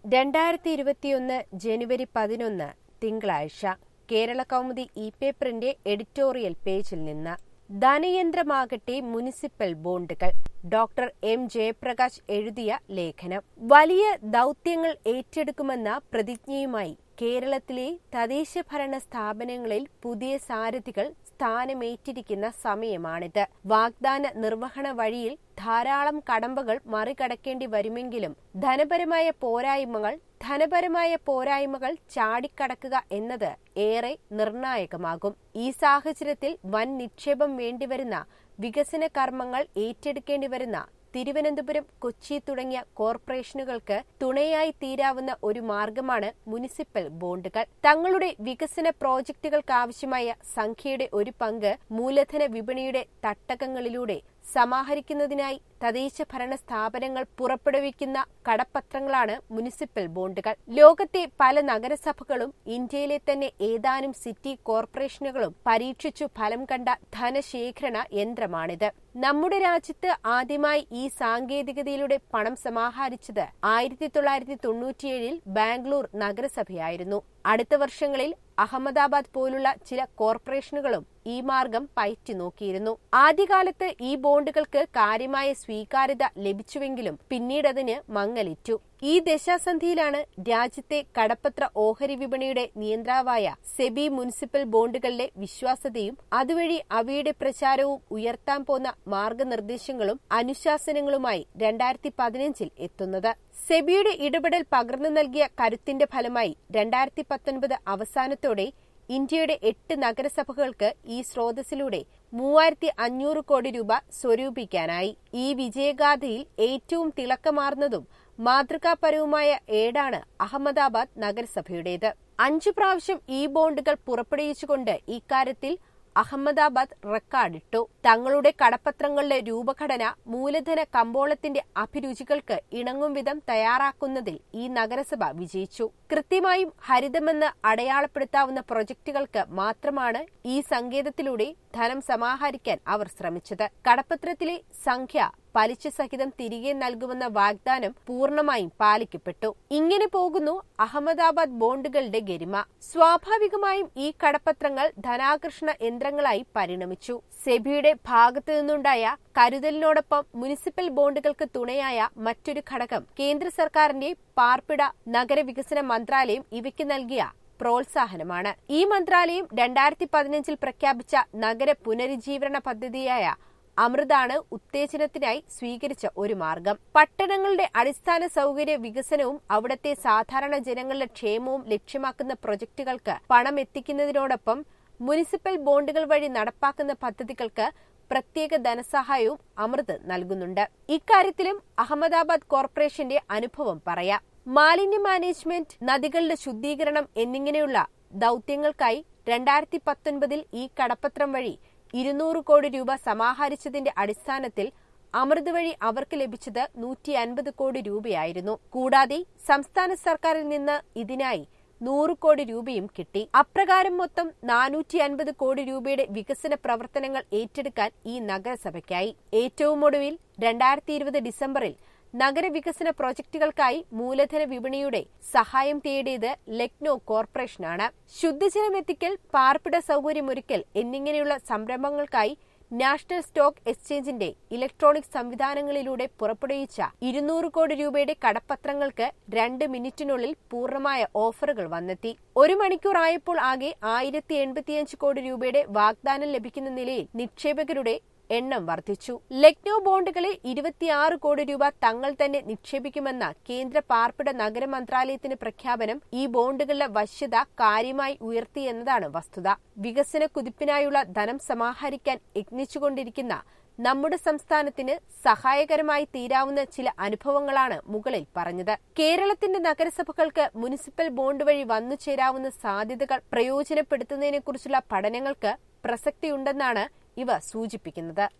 രണ്ടായിരത്തി ഇരുപത്തിയൊന്ന് ജനുവരി പതിനൊന്ന് തിങ്കളാഴ്ച കേരള കൗമുദി ഇ പേപ്പറിന്റെ എഡിറ്റോറിയൽ പേജിൽ നിന്ന് ധനയന്ത്രമാകട്ടെ മുനിസിപ്പൽ ബോണ്ടുകൾ ഡോക്ടർ എം ജയപ്രകാശ് എഴുതിയ ലേഖനം വലിയ ദൗത്യങ്ങൾ ഏറ്റെടുക്കുമെന്ന പ്രതിജ്ഞയുമായി കേരളത്തിലെ തദ്ദേശഭരണ സ്ഥാപനങ്ങളിൽ പുതിയ സാരഥികൾ സ്ഥാനമേറ്റിരിക്കുന്ന സമയമാണിത് വാഗ്ദാന നിർവഹണ വഴിയിൽ ധാരാളം കടമ്പകൾ മറികടക്കേണ്ടി വരുമെങ്കിലും ധനപരമായ പോരായ്മകൾ ധനപരമായ പോരായ്മകൾ ചാടിക്കടക്കുക എന്നത് ഏറെ നിർണായകമാകും ഈ സാഹചര്യത്തിൽ വൻ നിക്ഷേപം വേണ്ടിവരുന്ന വികസന കർമ്മങ്ങൾ ഏറ്റെടുക്കേണ്ടി വരുന്ന തിരുവനന്തപുരം കൊച്ചി തുടങ്ങിയ കോർപ്പറേഷനുകൾക്ക് തുണയായി തീരാവുന്ന ഒരു മാർഗമാണ് മുനിസിപ്പൽ ബോണ്ടുകൾ തങ്ങളുടെ വികസന പ്രോജക്റ്റുകൾക്കാവശ്യമായ സംഖ്യയുടെ ഒരു പങ്ക് മൂലധന വിപണിയുടെ തട്ടകങ്ങളിലൂടെ സമാഹരിക്കുന്നതിനായി തദ്ദേശ ഭരണ സ്ഥാപനങ്ങൾ പുറപ്പെടുവിക്കുന്ന കടപ്പത്രങ്ങളാണ് മുനിസിപ്പൽ ബോണ്ടുകൾ ലോകത്തെ പല നഗരസഭകളും ഇന്ത്യയിലെ തന്നെ ഏതാനും സിറ്റി കോർപ്പറേഷനുകളും പരീക്ഷിച്ചു ഫലം കണ്ട ധനശേഖരണ യന്ത്രമാണിത് നമ്മുടെ രാജ്യത്ത് ആദ്യമായി ഈ സാങ്കേതികതയിലൂടെ പണം സമാഹരിച്ചത് ആയിരത്തി തൊള്ളായിരത്തി തൊണ്ണൂറ്റിയേഴിൽ ബാംഗ്ലൂർ നഗരസഭയായിരുന്നു അടുത്ത വർഷങ്ങളിൽ അഹമ്മദാബാദ് പോലുള്ള ചില കോർപ്പറേഷനുകളും ഈ മാർഗം പയറ്റി നോക്കിയിരുന്നു ആദ്യകാലത്ത് ഈ ബോണ്ടുകൾക്ക് കാര്യമായ സ്വീകാര്യത ലഭിച്ചുവെങ്കിലും പിന്നീടതിന് മങ്ങലിറ്റു ഈ ദശാസന്ധിയിലാണ് രാജ്യത്തെ കടപ്പത്ര ഓഹരി വിപണിയുടെ നിയന്ത്രാവായ സെബി മുനിസിപ്പൽ ബോണ്ടുകളിലെ വിശ്വാസതയും അതുവഴി അവയുടെ പ്രചാരവും ഉയർത്താൻ പോന്ന മാർഗനിർദ്ദേശങ്ങളും അനുശാസനങ്ങളുമായി രണ്ടായിരത്തി പതിനഞ്ചിൽ എത്തുന്നത് സെബിയുടെ ഇടപെടൽ പകർന്നു നൽകിയ കരുത്തിന്റെ ഫലമായി രണ്ടായിരത്തി പത്തൊൻപത് അവസാനത്തോടെ ഇന്ത്യയുടെ എട്ട് നഗരസഭകൾക്ക് ഈ സ്രോതസ്സിലൂടെ മൂവായിരത്തി അഞ്ഞൂറ് കോടി രൂപ സ്വരൂപിക്കാനായി ഈ വിജയഗാഥയിൽ ഏറ്റവും തിളക്കമാർന്നതും മാതൃകാപരവുമായ ഏടാണ് അഹമ്മദാബാദ് നഗരസഭയുടേത് അഞ്ചു പ്രാവശ്യം ഈ ബോണ്ടുകൾ പുറപ്പെടുവിച്ചുകൊണ്ട് ഇക്കാര്യത്തിൽ അഹമ്മദാബാദ് റെക്കോർഡിട്ടു തങ്ങളുടെ കടപ്പത്രങ്ങളുടെ രൂപഘടന മൂലധന കമ്പോളത്തിന്റെ അഭിരുചികൾക്ക് ഇണങ്ങും വിധം തയ്യാറാക്കുന്നതിൽ ഈ നഗരസഭ വിജയിച്ചു കൃത്യമായും ഹരിതമെന്ന് അടയാളപ്പെടുത്താവുന്ന പ്രൊജക്ടുകൾക്ക് മാത്രമാണ് ഈ സങ്കേതത്തിലൂടെ ധനം സമാഹരിക്കാൻ അവർ ശ്രമിച്ചത് കടപ്പത്രത്തിലെ സംഖ്യ പലിശ സഹിതം തിരികെ നൽകുമെന്ന വാഗ്ദാനം പൂർണ്ണമായും പാലിക്കപ്പെട്ടു ഇങ്ങനെ പോകുന്നു അഹമ്മദാബാദ് ബോണ്ടുകളുടെ ഗരിമ സ്വാഭാവികമായും ഈ കടപ്പത്രങ്ങൾ ധനാകർഷണ യന്ത്രങ്ങളായി പരിണമിച്ചു സെബിയുടെ ഭാഗത്തു നിന്നുണ്ടായ കരുതലിനോടൊപ്പം മുനിസിപ്പൽ ബോണ്ടുകൾക്ക് തുണയായ മറ്റൊരു ഘടകം കേന്ദ്ര സർക്കാരിന്റെ പാർപ്പിട നഗരവികസന മന്ത്രാലയം ഇവയ്ക്ക് നൽകിയ പ്രോത്സാഹനമാണ് ഈ മന്ത്രാലയം രണ്ടായിരത്തി പതിനഞ്ചിൽ പ്രഖ്യാപിച്ച നഗര പുനരുജ്ജീവന പദ്ധതിയായ അമൃതാണ് ഉത്തേജനത്തിനായി സ്വീകരിച്ച ഒരു മാർഗം പട്ടണങ്ങളുടെ അടിസ്ഥാന സൗകര്യ വികസനവും അവിടത്തെ സാധാരണ ജനങ്ങളുടെ ക്ഷേമവും ലക്ഷ്യമാക്കുന്ന പ്രൊജക്ടുകൾക്ക് പണം എത്തിക്കുന്നതിനോടൊപ്പം മുനിസിപ്പൽ ബോണ്ടുകൾ വഴി നടപ്പാക്കുന്ന പദ്ധതികൾക്ക് പ്രത്യേക ധനസഹായവും അമൃത് നൽകുന്നുണ്ട് ഇക്കാര്യത്തിലും അഹമ്മദാബാദ് കോർപ്പറേഷന്റെ അനുഭവം പറയാം മാലിന്യ മാനേജ്മെന്റ് നദികളുടെ ശുദ്ധീകരണം എന്നിങ്ങനെയുള്ള ദൌത്യങ്ങൾക്കായി രണ്ടായിരത്തി പത്തൊൻപതിൽ ഈ കടപ്പത്രം വഴി ഇരുന്നൂറ് കോടി രൂപ സമാഹരിച്ചതിന്റെ അടിസ്ഥാനത്തിൽ അമൃത് വഴി അവർക്ക് ലഭിച്ചത് നൂറ്റി അൻപത് കോടി രൂപയായിരുന്നു കൂടാതെ സംസ്ഥാന സർക്കാരിൽ നിന്ന് ഇതിനായി നൂറ് കോടി രൂപയും കിട്ടി അപ്രകാരം മൊത്തം നാനൂറ്റി അൻപത് കോടി രൂപയുടെ വികസന പ്രവർത്തനങ്ങൾ ഏറ്റെടുക്കാൻ ഈ നഗരസഭയ്ക്കായി ഏറ്റവും ഒടുവിൽ രണ്ടായിരത്തി ഇരുപത് ഡിസംബറിൽ നഗരവികസന പ്രോജക്ടുകൾക്കായി മൂലധന വിപണിയുടെ സഹായം തേടിയത് ലക്നൌ കോർപ്പറേഷനാണ് ശുദ്ധജലം എത്തിക്കൽ പാർപ്പിട സൗകര്യമൊരുക്കൽ എന്നിങ്ങനെയുള്ള സംരംഭങ്ങൾക്കായി നാഷണൽ സ്റ്റോക്ക് എക്സ്ചേഞ്ചിന്റെ ഇലക്ട്രോണിക് സംവിധാനങ്ങളിലൂടെ പുറപ്പെടുവിച്ച ഇരുന്നൂറ് കോടി രൂപയുടെ കടപ്പത്രങ്ങൾക്ക് രണ്ട് മിനിറ്റിനുള്ളിൽ പൂർണ്ണമായ ഓഫറുകൾ വന്നെത്തി ഒരു മണിക്കൂർ ആയപ്പോൾ ആകെ ആയിരത്തി എൺപത്തിയഞ്ച് കോടി രൂപയുടെ വാഗ്ദാനം ലഭിക്കുന്ന നിലയിൽ നിക്ഷേപകരുടെ എണ്ണം വർദ്ധിച്ചു ലക്നൌ ബോണ്ടുകളിൽ ഇരുപത്തിയാറ് കോടി രൂപ തങ്ങൾ തന്നെ നിക്ഷേപിക്കുമെന്ന കേന്ദ്ര പാർപ്പിട നഗര മന്ത്രാലയത്തിന്റെ പ്രഖ്യാപനം ഈ ബോണ്ടുകളുടെ വശ്യത കാര്യമായി ഉയർത്തി എന്നതാണ് വസ്തുത വികസന കുതിപ്പിനായുള്ള ധനം സമാഹരിക്കാൻ യത്നിച്ചുകൊണ്ടിരിക്കുന്ന നമ്മുടെ സംസ്ഥാനത്തിന് സഹായകരമായി തീരാവുന്ന ചില അനുഭവങ്ങളാണ് മുകളിൽ പറഞ്ഞത് കേരളത്തിന്റെ നഗരസഭകൾക്ക് മുനിസിപ്പൽ ബോണ്ട് വഴി വന്നു ചേരാവുന്ന സാധ്യതകൾ പ്രയോജനപ്പെടുത്തുന്നതിനെക്കുറിച്ചുള്ള പഠനങ്ങൾക്ക് പ്രസക്തിയുണ്ടെന്നാണ് ഇവ സൂചിപ്പിക്കുന്നത്